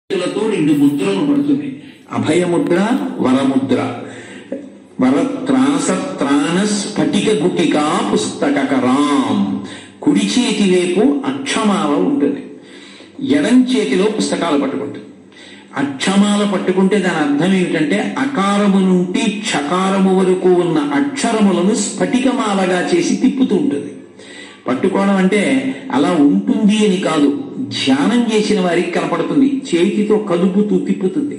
చేతులతో రెండు ముద్రలు పడుతుంది అభయముద్ర వరముద్ర వరత్రాస త్రాణ స్ఫటిక గుటికా పుస్తకరాం కుడి చేతి వైపు అక్షమాల ఉంటుంది ఎడం చేతిలో పుస్తకాలు పట్టుకుంటుంది అక్షమాల పట్టుకుంటే దాని అర్థం ఏమిటంటే అకారము నుండి క్షకారము వరకు ఉన్న అక్షరములను స్ఫటికమాలగా చేసి తిప్పుతూ ఉంటుంది పట్టుకోవడం అంటే అలా ఉంటుంది అని కాదు ధ్యానం చేసిన వారికి కనపడుతుంది చేతితో కదుపుతూ తిప్పుతుంది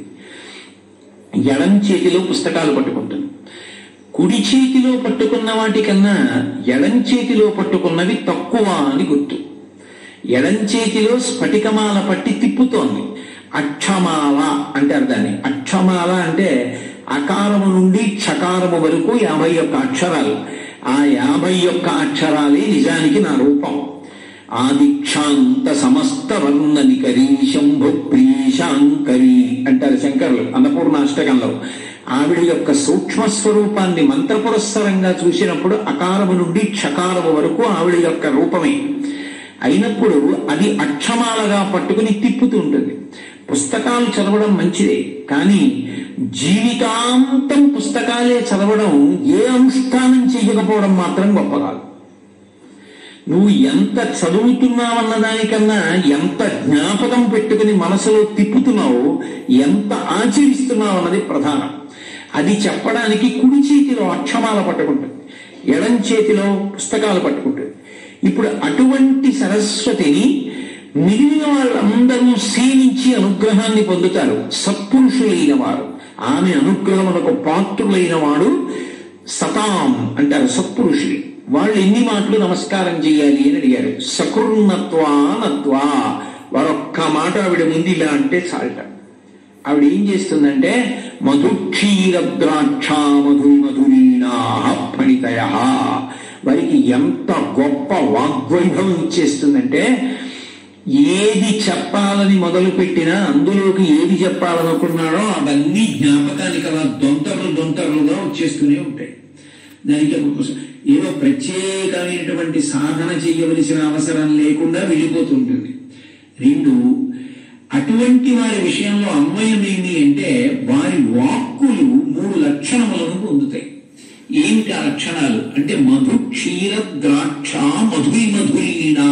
ఎడం చేతిలో పుస్తకాలు పట్టుకుంటుంది కుడి చేతిలో పట్టుకున్న వాటికన్నా ఎడం చేతిలో పట్టుకున్నవి తక్కువ అని గుర్తు ఎడం చేతిలో స్ఫటికమాల పట్టి తిప్పుతోంది అక్షమాల అంటారు దాన్ని అక్షమాల అంటే అకారము నుండి క్షకారము వరకు యాభై ఒక్క అక్షరాలు ఆ యాభై ఒక్క అక్షరాలే నిజానికి నా రూపం ఆదిక్షాంత సమస్త వర్ణనికరి శంభు ప్రీశాంకరి అంటారు శంకరులు అన్నపూర్ణాష్టకంలో ఆవిడ యొక్క సూక్ష్మ స్వరూపాన్ని మంత్రపురస్సరంగా చూసినప్పుడు అకారము నుండి క్షకారము వరకు ఆవిడ యొక్క రూపమే అయినప్పుడు అది అక్షమాలగా పట్టుకుని తిప్పుతూ ఉంటుంది పుస్తకాలు చదవడం మంచిదే కానీ జీవితాంతం పుస్తకాలే చదవడం ఏ అనుష్ఠానం చేయకపోవడం మాత్రం గొప్ప కాదు నువ్వు ఎంత చదువుతున్నావన్న దానికన్నా ఎంత జ్ఞాపకం పెట్టుకుని మనసులో తిప్పుతున్నావు ఎంత ఆచరిస్తున్నావు అన్నది ప్రధానం అది చెప్పడానికి కుడి చేతిలో అక్షమాల పట్టుకుంటుంది ఎడం చేతిలో పుస్తకాలు పట్టుకుంటుంది ఇప్పుడు అటువంటి సరస్వతిని మిగిలిన వాళ్ళందరూ సేవించి అనుగ్రహాన్ని పొందుతారు సత్పురుషులైన వారు ఆమె అనుగ్రహమునకు పాత్రులైన వాడు సతాం అంటారు సత్పురుషులు వాళ్ళు ఎన్ని మాటలు నమస్కారం చేయాలి అని అడిగారు సకృన్నత్వా నత్వా వారొక్క మాట ఆవిడ ముందు ఇలా అంటే చాలట ఆవిడ ఏం చేస్తుందంటే మధుక్షీర ద్రాక్ష మధు మధురీణా ఫణితయ వారికి ఎంత గొప్ప వాగ్వైభవం ఇచ్చేస్తుందంటే ఏది చెప్పాలని మొదలు పెట్టినా అందులోకి ఏది చెప్పాలనుకున్నాడో అవన్నీ జ్ఞాపకానికి అలా దొంతలు దొంతలుగా వచ్చేస్తూనే ఉంటాయి దానికి ఏదో ప్రత్యేకమైనటువంటి సాధన చేయవలసిన అవసరం లేకుండా వెళ్ళిపోతుంటుంది రెండు అటువంటి వారి విషయంలో అన్వయం ఏంటి అంటే వారి వాక్కులు మూడు లక్షణములను పొందుతాయి ఏమిటి ఆ లక్షణాలు అంటే మధు క్షీర ద్రాక్ష మధురి మధురీణా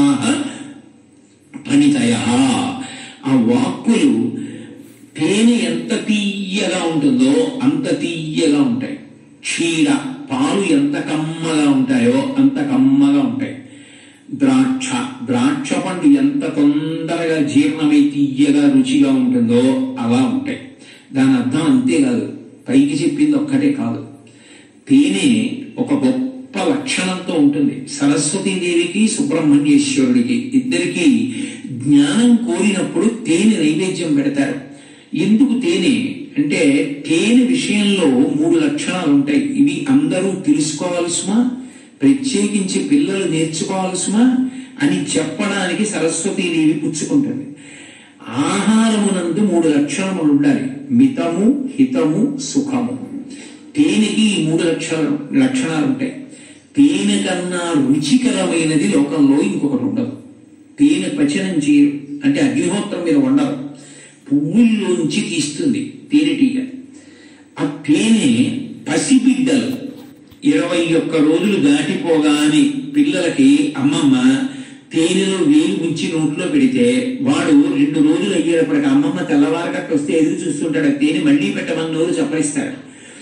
ఫణితయ ఆ వాక్కులు తేనె ఎంత తీయగా ఉంటుందో అంత తీయగా ఉంటాయి క్షీర పాలు ఎంత కమ్మగా ఉంటాయో అంత కమ్మగా ఉంటాయి ద్రాక్ష ద్రాక్ష పండు ఎంత తొందరగా జీర్ణమై తీయగా రుచిగా ఉంటుందో అలా ఉంటాయి దాని అర్థం అంతేకాదు పైకి చెప్పింది ఒక్కటే కాదు తేనె ఒక గొప్ప లక్షణంతో ఉంటుంది సరస్వతీదేవికి సుబ్రహ్మణ్యేశ్వరుడికి ఇద్దరికి జ్ఞానం కోరినప్పుడు తేనె నైవేద్యం పెడతారు ఎందుకు తేనె అంటే తేనె విషయంలో మూడు లక్షణాలు ఉంటాయి ఇవి అందరూ తెలుసుకోవాల్సిమా ప్రత్యేకించి పిల్లలు నేర్చుకోవాల్సిమా అని చెప్పడానికి సరస్వతీదేవి పుచ్చుకుంటుంది ఆహారమునందు మూడు లక్షణములు ఉండాలి మితము హితము సుఖము తేనెకి ఈ మూడు లక్షణాలు లక్షణాలు ఉంటాయి తేనె కన్నా రుచికరమైనది లోకంలో ఇంకొకటి ఉండదు తేనె పచనం చేయరు అంటే అగ్నిహోత్రం మీద ఉండదు పువ్వుల్లోంచి తీస్తుంది తేనెటీగ ఆ తేనె పసిబిడ్డలు ఇరవై ఒక్క రోజులు దాటిపోగానే పిల్లలకి అమ్మమ్మ తేనెలో వేలు ఉంచి నోట్లో పెడితే వాడు రెండు రోజులు అయ్యేటప్పటికి అమ్మమ్మ తెల్లవారకట్టు వస్తే ఎదురు చూస్తుంటాడు ఆ తేనె మళ్ళీ పెట్టమని నోరు చప్పరిస్తాడు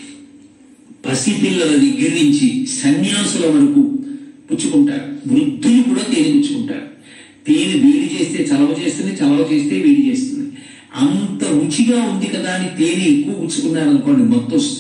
పసిపిల్లల దగ్గర నుంచి సన్యాసుల వరకు పుచ్చుకుంటారు వృద్ధులు కూడా తేనె పుచ్చుకుంటారు తేనె వేడి చేస్తే చలవ చేస్తుంది చలవ చేస్తే వేడి చేస్తుంది అంత రుచిగా ఉంది కదా అని తేనె ఎక్కువ పుచ్చుకున్నారు అనుకోండి మొత్తం వస్తుంది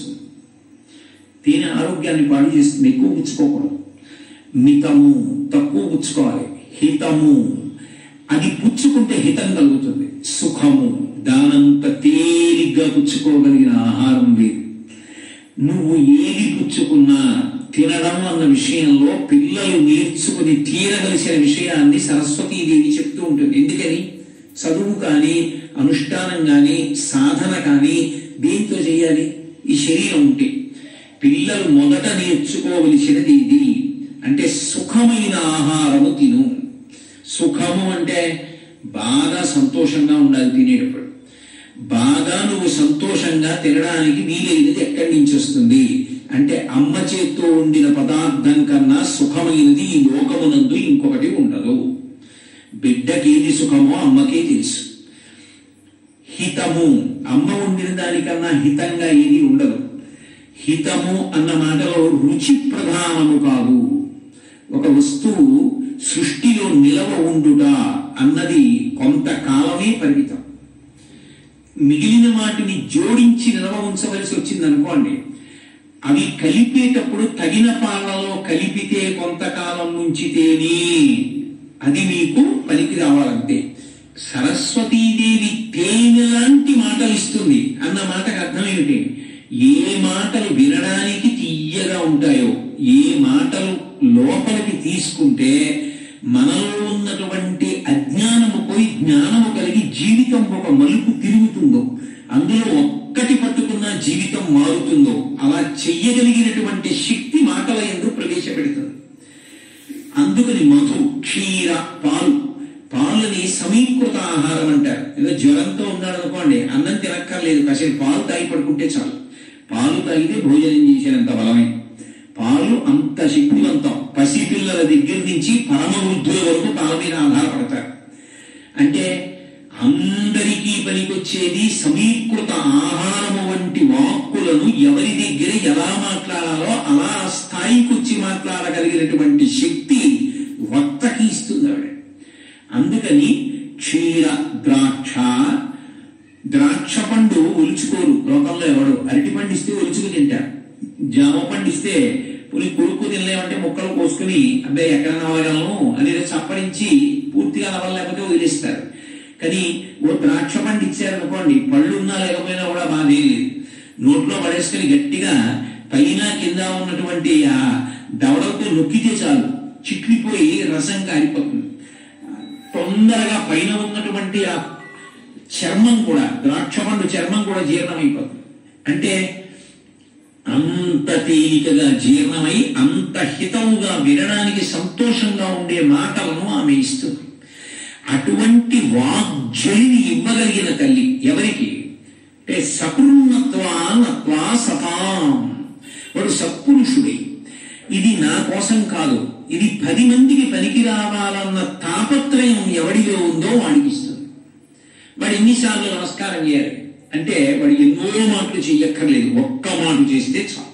తేనె ఆరోగ్యాన్ని పాడు చేస్తుంది ఎక్కువ పుచ్చుకోకూడదు మితము తక్కువ పుచ్చుకోవాలి హితము అది పుచ్చుకుంటే హితం కలుగుతుంది సుఖము దానంత తేలిగ్గా పుచ్చుకోగలిగిన ఆహారం లేదు నువ్వు ఏది పుచ్చుకున్నా తినడం అన్న విషయంలో పిల్లలు నేర్చుకుని తీరగలిసిన విషయాన్ని సరస్వతీదేవి చెప్తూ ఉంటుంది ఎందుకని చదువు కానీ అనుష్ఠానం కానీ సాధన కానీ దేంతో చేయాలి ఈ శరీరం ఉంటే పిల్లలు మొదట నేర్చుకోవలసినది ఇది అంటే సుఖమైన ఆహారము తిను సుఖము అంటే బాగా సంతోషంగా ఉండాలి తినేటప్పుడు బాగా నువ్వు సంతోషంగా తినడానికి వీలైనది ఎక్కడి నుంచి వస్తుంది అంటే అమ్మ చేత్తో వండిన పదార్థం కన్నా సుఖమైనది ఈ లోకమునందు ఇంకొకటి ఉండదు బిడ్డకి ఏది సుఖమో అమ్మకే తెలుసు హితము అమ్మ వండిన దానికన్నా హితంగా ఏది ఉండదు హితము అన్న మాటలో రుచి ప్రధానము కాదు ఒక వస్తువు సృష్టిలో నిలవ ఉండుట అన్నది కొంతకాలమే పరిమితం మిగిలిన వాటిని జోడించి నిల్వ ఉంచవలసి వచ్చింది అనుకోండి అవి కలిపేటప్పుడు తగిన పాలలో కలిపితే కొంతకాలం ఉంచితేనే అది మీకు పనికి రావాలంతే సరస్వతీదేవి తేనె లాంటి మాటలు ఇస్తుంది అన్న మాటకు అర్థం ఏమిటి ఏ మాటలు వినడానికి తీయగా ఉంటాయో ఏ మాటలు లోపలికి తీసుకుంటే మనలో ఉన్నటువంటి అజ్ఞానము పోయి జ్ఞానము కలిగి జీవితం ఒక మలుపు తిరుగుతుందో అందులో ఒక్కటి పట్టుకున్న జీవితం మారుతుందో అలా చెయ్యగలిగినటువంటి శక్తి మాటల ఎందుకు ప్రవేశపెడుతుంది అందుకని మధు క్షీర పాలు పాలని సమీకృత ఆహారం అంటారు ఏదో జ్వరంతో ఉన్నాడు అనుకోండి అన్నం తినక్కర్లేదు కాసేపు పాలు తాగి పడుకుంటే చాలు పాలు తాగితే భోజనం చేసినంత బలమే పాలు అంత శక్తివంతం పసిపిల్లల దగ్గర నుంచి పరమ వృద్ధుల వరకు పాల మీద ఆధారపడతారు అంటే అందరికీ పనికొచ్చేది సమీకృత ఆహారము వంటి వాక్కులను ఎవరి దగ్గర ఎలా మాట్లాడాలో అలా ఆ స్థాయికి వచ్చి మాట్లాడగలిగినటువంటి శక్తి వక్తకి ఇస్తుంది ఆవిడ అందుకని క్షీర ద్రాక్ష ద్రాక్ష పండు ఒలుచుకోరు లోకంలో ఎవడు అరటి పండు ఇస్తే ఒలుచుకు తింటారు జామ పండు ఇస్తే పులి కొరుకు తినలేమంటే ముక్కలు కోసుకుని అబ్బాయి ఎక్కడ నవ్వగలను అనేది చప్పరించి పూర్తిగా నవ్వలేకపోతే వదిలేస్తారు కానీ ఓ ద్రాక్ష పండు ఇచ్చారనుకోండి పళ్ళు ఉన్నా లేకపోయినా కూడా బాధే లేదు నోట్లో పడేసుకుని గట్టిగా పైన కింద ఉన్నటువంటి ఆ దవడలతో నొక్కితే చాలు చిట్లిపోయి రసం కారిపోతుంది తొందరగా పైన ఉన్నటువంటి ఆ చర్మం కూడా ద్రాక్ష పండు చర్మం కూడా జీర్ణమైపోతుంది అంటే అంత తేలికగా జీర్ణమై అంత హితముగా వినడానికి సంతోషంగా ఉండే మాటలను ఆమె ఇస్తుంది అటువంటి వాగ్జలిని ఇవ్వగలిగిన తల్లి ఎవరికి అంటే సకృన్నత్వా నత్వా సతాం వాడు సత్పురుషుడే ఇది నా కోసం కాదు ఇది పది మందికి పనికి రావాలన్న తాపత్రయం ఎవడిలో ఉందో వాడికి ఇస్తుంది వాడు ఎన్నిసార్లు నమస్కారం చేయాలి అంటే వాడు ఎన్నో మాటలు చెయ్యక్కర్లేదు ఒక్క మాట చేస్తే చాలు